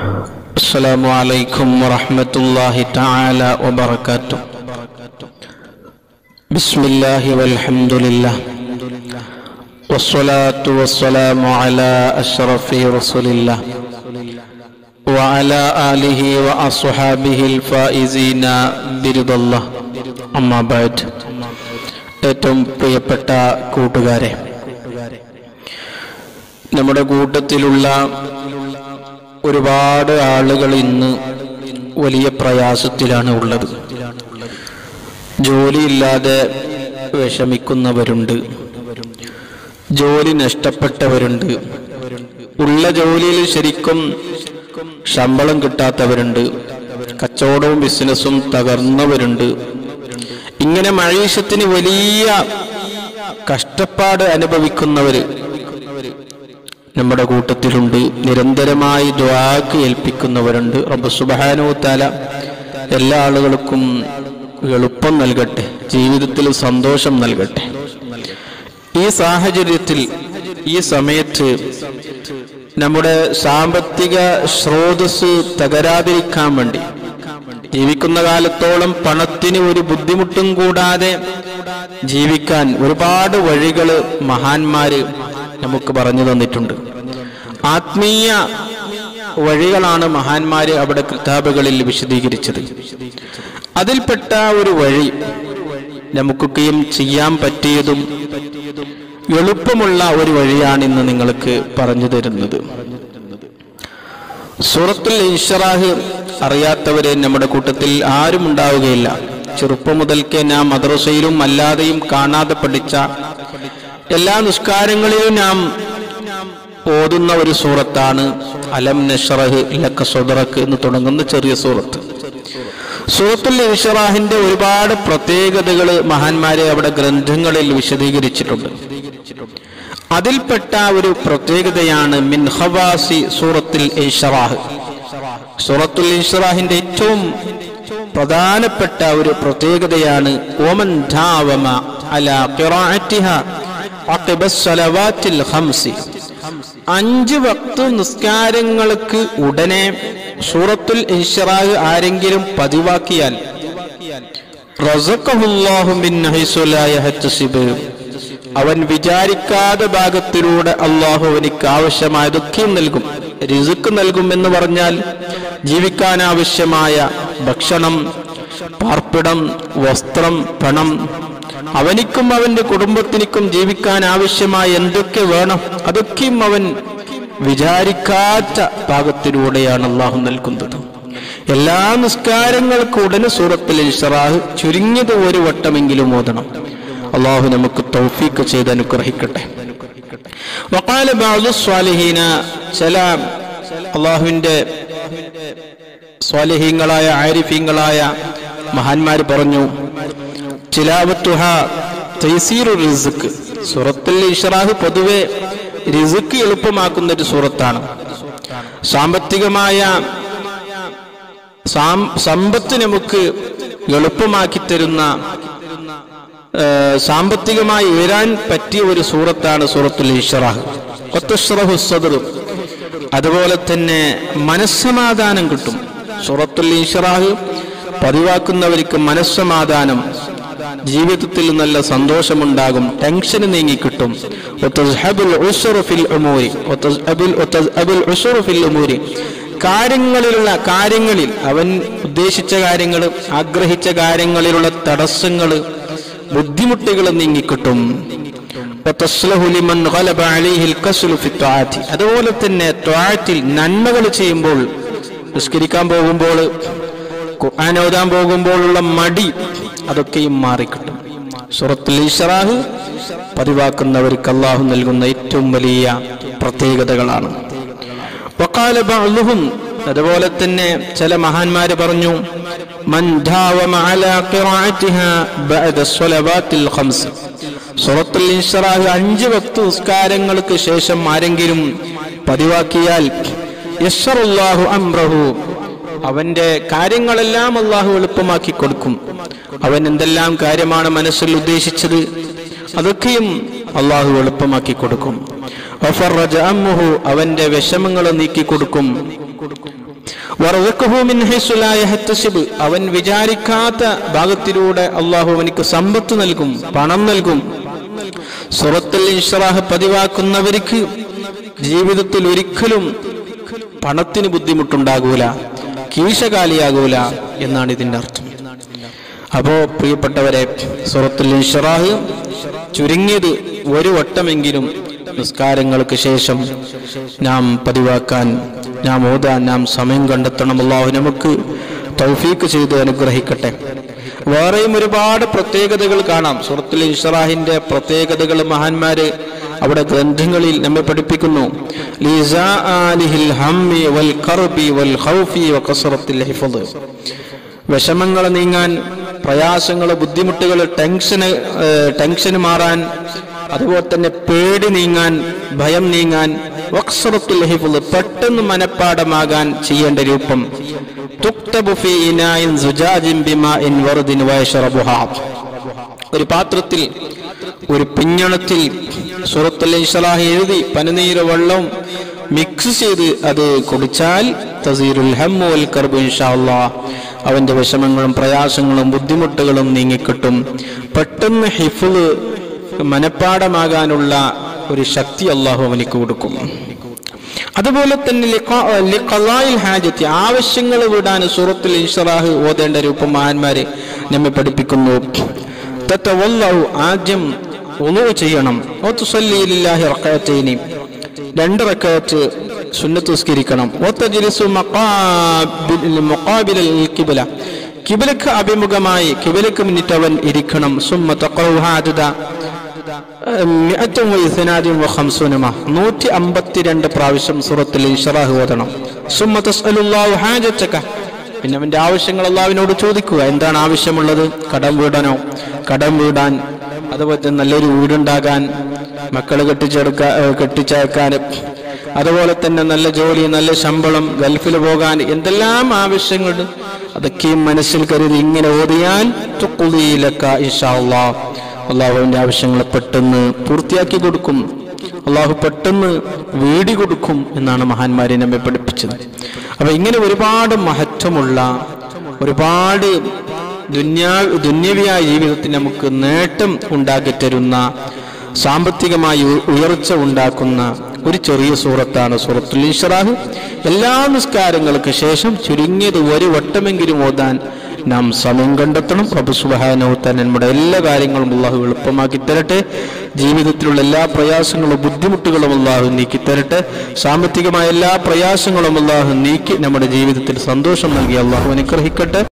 السلام عليكم ورحمة الله تعالى وبركاته بسم الله والحمد لله والصلاة والسلام على أشرف رسول الله وعلى آله وأصحابه الفائزين برضا الله أما بعد ഏറ്റവും പ്രിയപ്പെട്ട കൂട്ടുകാരെ നമ്മുടെ കൂട്ടത്തിലുള്ള ഒരുപാട് ആളുകൾ ഇന്ന് വലിയ പ്രയാസത്തിലാണ് ഉള്ളത് ജോലിയില്ലാതെ വിഷമിക്കുന്നവരുണ്ട് ജോലി നഷ്ടപ്പെട്ടവരുണ്ട് ഉള്ള ജോലിയിൽ ശരിക്കും ശമ്പളം കിട്ടാത്തവരുണ്ട് കച്ചവടവും ബിസിനസ്സും തകർന്നവരുണ്ട് ഇങ്ങനെ മഴീഷത്തിന് വലിയ കഷ്ടപ്പാട് അനുഭവിക്കുന്നവര് നമ്മുടെ കൂട്ടത്തിലുണ്ട് നിരന്തരമായി ദ്വാക്ക് ഏൽപ്പിക്കുന്നവരുണ്ട് റബ്ബ് സുബാനോ താല എല്ലാ ആളുകൾക്കും എളുപ്പം നൽകട്ടെ ജീവിതത്തിൽ സന്തോഷം നൽകട്ടെ ഈ സാഹചര്യത്തിൽ ഈ സമയത്ത് നമ്മുടെ സാമ്പത്തിക സ്രോതസ് തകരാതിരിക്കാൻ വേണ്ടി ജീവിക്കുന്ന കാലത്തോളം പണത്തിന് ഒരു ബുദ്ധിമുട്ടും കൂടാതെ ജീവിക്കാൻ ഒരുപാട് വഴികൾ മഹാന്മാര് നമുക്ക് പറഞ്ഞു തന്നിട്ടുണ്ട് ആത്മീയ വഴികളാണ് മഹാന്മാര് അവിടെ കിതാബുകളിൽ വിശദീകരിച്ചത് അതിൽപ്പെട്ട ഒരു വഴി നമുക്കൊക്കെയും ചെയ്യാൻ പറ്റിയതും എളുപ്പമുള്ള ഒരു വഴിയാണ് ഇന്ന് നിങ്ങൾക്ക് പറഞ്ഞു തരുന്നത് സൂറത്തുൽ ഇൻഷറാഹ് അറിയാത്തവര് നമ്മുടെ കൂട്ടത്തിൽ ആരും ഉണ്ടാവുകയില്ല ചെറുപ്പം മുതൽക്കേ നാം മദ്രസയിലും അല്ലാതെയും കാണാതെ പഠിച്ച എല്ലാ നിസ്കാരങ്ങളിലും നാം ഓതുന്ന ഒരു സൂറത്താണ് അലം നഷറഹ് ലക്ക സ്വദറക്ക് എന്ന് തുടങ്ങുന്ന ചെറിയ സൂറത്ത് സൂറത്തുൽ ഇൻഷറാഹിന്റെ ഒരുപാട് പ്രത്യേകതകൾ മഹാന്മാരെ അവിടെ ഗ്രന്ഥങ്ങളിൽ വിശദീകരിച്ചിട്ടുണ്ട് അതിൽപ്പെട്ട ഒരു പ്രത്യേകതയാണ് മിൻ ഹവാസി സൂറത്തുൽ ഇൻഷറാഹ് സൂറത്തുൽ ഇൻഷറാഹിന്റെ ഏറ്റവും പ്രധാനപ്പെട്ട ഒരു പ്രത്യേകതയാണ് ഓമൻ ധാവമ അല ഖിറാഅത്തിഹ അഖിബ സ്വലവാത്തിൽ ഖംസി അഞ്ച് വക്ത് നിസ്കാരങ്ങൾക്ക് ഉടനെ സൂറത്തുൽ ഇൻഷറാഹ് ആരെങ്കിലും പതിവാക്കിയാൽ റസഖഹുല്ലാഹു മിൻ ഹൈസു ലാ യഹ്തസിബ് അവൻ വിചാരിക്കാത്ത ഭാഗത്തിലൂടെ അള്ളാഹു അവനിക്ക് ആവശ്യമായതൊക്കെയും നൽകും റിസുക്ക് നൽകും എന്ന് പറഞ്ഞാൽ ജീവിക്കാൻ ആവശ്യമായ ഭക്ഷണം പാർപ്പിടം വസ്ത്രം പണം അവനിക്കും അവന്റെ കുടുംബത്തിനും ജീവിക്കാൻ ആവശ്യമായ എന്തൊക്കെ വേണം അതൊക്കെയും അവൻ വിചാരിക്കാത്ത ഭാഗത്തിലൂടെയാണ് അള്ളാഹു നൽകുന്നത് എല്ലാ നിസ്കാരങ്ങൾക്കും ഉടനെ സൂറത്തിൽ ഇൻഷറാഹ് ചുരുങ്ങിയത് ഒരു വട്ടമെങ്കിലും ഓതണം അള്ളാഹു നമുക്ക് തൗഫീക്ക് ചെയ്ത് അനുഗ്രഹിക്കട്ടെ വക്കാല ബാദു സ്വാലിഹീന ചില അള്ളാഹുവിന്റെ സ്വാലിഹീങ്ങളായ ആരിഫീങ്ങളായ മഹാന്മാര് പറഞ്ഞു ചിലാവത്തുഹ തൈസീറു റിസുക്ക് സൂറത്തുൽ ഇഷറാഹ് പൊതുവെ റിസുക്ക് എളുപ്പമാക്കുന്ന ഒരു സൂറത്താണ് സാമ്പത്തികമായ സമ്പത്ത് നമുക്ക് എളുപ്പമാക്കി തരുന്ന സാമ്പത്തികമായി ഉയരാൻ പറ്റിയ ഒരു സൂറത്താണ് സൂറത്തുൽ ഇഷറാഹ് ഒത്തഷ്റഹു സദർ അതുപോലെ തന്നെ മനസ്സമാധാനം കിട്ടും സൂറത്തുൽ ഇഷറാഹ് പതിവാക്കുന്നവർക്ക് മനസ്സമാധാനം ജീവിതത്തിൽ നല്ല സന്തോഷമുണ്ടാകും ടെൻഷൻ നീങ്ങിക്കിട്ടും കാര്യങ്ങളിലുള്ള കാര്യങ്ങളിൽ അവൻ ഉദ്ദേശിച്ച കാര്യങ്ങൾ ആഗ്രഹിച്ച കാര്യങ്ങളിലുള്ള തടസ്സങ്ങൾ ബുദ്ധിമുട്ടുകൾ നീങ്ങിക്കിട്ടും അതുപോലെ തന്നെ ത്വാറ്റിൽ നന്മകൾ ചെയ്യുമ്പോൾ നിസ്കരിക്കാൻ പോകുമ്പോൾ ഖുർആൻ ഓതാൻ പോകുമ്പോഴുള്ള മടി അതൊക്കെയും മാറിക്കിട്ടും സുറത്തുൽ ഇഷറാഹ് പതിവാക്കുന്നവർക്ക് അള്ളാഹു നൽകുന്ന ഏറ്റവും വലിയ പ്രത്യേകതകളാണ് വക്കാല ബഅ്ലുഹും അതുപോലെ തന്നെ ചില മഹാന്മാര് പറഞ്ഞു മൻ ധാവമ അലാ ഖിറാഅത്തിഹാ ബഅദ സ്വലവാത്തിൽ ഖംസ് സൂറത്തുൽ ഇൻഷറാഹ് അഞ്ച് വക്ത് നിസ്കാരങ്ങൾക്ക് ശേഷം ആരെങ്കിലും പതിവാക്കിയാൽ യസ്സറുല്ലാഹു അംറഹു അവന്റെ കാര്യങ്ങളെല്ലാം അള്ളാഹു എളുപ്പമാക്കി കൊടുക്കും അവൻ എന്തെല്ലാം കാര്യമാണ് മനസ്സിൽ ഉദ്ദേശിച്ചത് അതൊക്കെയും അള്ളാഹു എളുപ്പമാക്കി കൊടുക്കും വഫറജ അമ്മുഹു അവന്റെ വിഷമങ്ങൾ നീക്കി കൊടുക്കും വറസഖഹു മിൻ ഹൈസു ലാ യഹ്തസിബ്. അവൻ വിചാരിക്കാത്ത ഭാഗത്തിലൂടെ അള്ളാഹു അവനിക്ക് സമ്പത്ത് നൽകും പണം നൽകും സുറത്തുൽ ഇൻഷറാഹ് പതിവാക്കുന്നവർക്ക് ജീവിതത്തിൽ ഒരിക്കലും പണത്തിന് ബുദ്ധിമുട്ടുണ്ടാകൂല കീശകാലിയാകൂല എന്നാണ് ഇതിന്റെ അർത്ഥം അപ്പോ പ്രിയപ്പെട്ടവരെ സുറത്തുൽ ഇൻഷറാഹ് ചുരുങ്ങിയത് ഒരു വട്ടമെങ്കിലും നിസ്കാരങ്ങൾക്ക് ശേഷം നാം പതിവാക്കാൻ നാം ഓതാൻ നാം സമയം കണ്ടെത്തണം അല്ലാഹു നമുക്ക് തൗഫീക്ക് ചെയ്ത് അനുഗ്രഹിക്കട്ടെ വേറെയും ഒരുപാട് പ്രത്യേകതകൾ കാണാം സുറത്തുൽ ഇൻഷറാഹിന്റെ പ്രത്യേകതകൾ മഹാന്മാര് അവിടെ ഗ്രന്ഥങ്ങളിൽ നമ്മെ പഠിപ്പിക്കുന്നു ലിസാഅലിഹിൽ ഹമ്മി വൽ കർബി വൽ ഖൗഫി വകസറത്തിൽ ഹിഫദ് വിഷമങ്ങൾ നീങ്ങാൻ പ്രയാസങ്ങൾ ബുദ്ധിമുട്ടുകൾ ടെൻഷന് ഏഹ്, ടെൻഷന് മാറാൻ അതുപോലെ തന്നെ പേടി നീങ്ങാൻ ഭയം നീങ്ങാൻ വക്സറത്തുൽ ഹിഫ്ള് പെട്ടെന്ന് മനപ്പാടമാകാൻ ചെയ്യേണ്ട രൂപം തുക്തബു ഫീ ഇനായിൻ സുജാജിൻ ബിമാഇൻ വറുദിൻ വയശ്റബുഹാ ഒരു പാത്രത്തിൽ ഒരു പിഞ്ഞണത്തിൽ സുറത്തുൽ ഇൻഷലാഹ് എഴുതി പനിനീര് വെള്ളവും മിക്സ് ചെയ്ത് അത് കുടിച്ചാൽ തസീറുൽ ഹമ്മു വൽ കർബു ഇൻഷാ അല്ലാഹ് അവന്റെ വിഷമങ്ങളും പ്രയാസങ്ങളും ബുദ്ധിമുട്ടുകളും നീങ്ങിക്കിട്ടും പെട്ടെന്ന് ഹിഫുള് മനപ്പാടമാകാനുള്ള ഒരു ശക്തി അള്ളാഹു അവനിക്ക് കൊടുക്കും അതുപോലെ തന്നെ ലിഖാ- ലിഖലായിൽ ഹാജത്തി ആവശ്യങ്ങൾ വിടാൻ സൂറത്തുൽ ഇൻഷറാഹ് ഓതേണ്ട രൂപം മഹാന്മാര് നമ്മെ പഠിപ്പിക്കുന്നു തത്തവല്ലഹു ആദ്യം ഒന്നു ചെയ്യണം ഓത്തുസല്ലി ലില്ലാഹി റക്കഅത്തൈനി രണ്ട് റക്കഅത്ത് സുന്നത്ത് നിസ്കരിക്കണം ഓത്തജിലിസു മഖാബിൽ മുഖാബിലൽ കിബില കിബിലക്ക് അഭിമുഖമായി കിബിലക്ക് മുന്നിട്ട് അവൻ ഇരിക്കണം സുമ്മ തഖറു ഹാജത നൂറ്റി അമ്പത്തിരണ്ട് പ്രാവശ്യം സൂറത്തിൽ ഇൻഷറാഹ് ഓതണം സുമ്മ തസ്അലുല്ലാഹു ഹാജത്തക പിന്നെ അവന്റെ ആവശ്യങ്ങൾ അള്ളാഹുവിനോട് ചോദിക്കുക എന്താണ് ആവശ്യമുള്ളത് കടം വീടാനോ കടം വീടാൻ അതുപോലെ തന്നെ നല്ലൊരു വീടുണ്ടാകാൻ മക്കള് കെട്ടിച്ചെടുക്കാൻ കെട്ടിച്ചേർക്കാൻ അതുപോലെ തന്നെ നല്ല ജോലി നല്ല ശമ്പളം ഗൾഫിൽ പോകാൻ എന്തെല്ലാം ആവശ്യങ്ങളുണ്ട് അതൊക്കെയും മനസ്സിൽ കരുതി ഇങ്ങനെ ഓതിയാൽ തുക്കുതിയിലക്ക ഇൻഷാ അള്ളാഹ് അള്ളാഹുവിന്റെ ആവശ്യങ്ങളെ പെട്ടെന്ന് പൂർത്തിയാക്കി കൊടുക്കും അള്ളാഹു പെട്ടെന്ന് വീടി കൊടുക്കും എന്നാണ് മഹാന്മാരെ നമ്മെ പഠിപ്പിച്ചത് അപ്പൊ ഇങ്ങനെ ഒരുപാട് മഹത്വമുള്ള ഒരുപാട് ദുന്യാ ദുന്യവിയായ ജീവിതത്തിൽ നമുക്ക് നേട്ടം ഉണ്ടാക്കി തരുന്ന സാമ്പത്തികമായി ഉ- ഉയർച്ച ഉണ്ടാക്കുന്ന ഒരു ചെറിയ സൂറത്താണ് സൂറത്തുൽ ഇൻഷറാഹ് എല്ലാ നിസ്കാരങ്ങൾക്ക് ശേഷം ചുരുങ്ങിയത് ഒരു വട്ടമെങ്കിലും ഓതാൻ നാം സമയം കണ്ടെത്തണം റബ്ബ് സുബ്ഹാനഹു തആല നമ്മുടെ എല്ലാ കാര്യങ്ങളും അള്ളാഹു എളുപ്പമാക്കി തരട്ടെ ജീവിതത്തിലുള്ള എല്ലാ പ്രയാസങ്ങളും ബുദ്ധിമുട്ടുകളും അള്ളാഹു നീക്കി തരട്ടെ സാമ്പത്തികമായ എല്ലാ പ്രയാസങ്ങളും അള്ളാഹു നീക്കി നമ്മുടെ ജീവിതത്തിൽ സന്തോഷം നൽകി അള്ളാഹു അനുഗ്രഹിക്കട്ടെ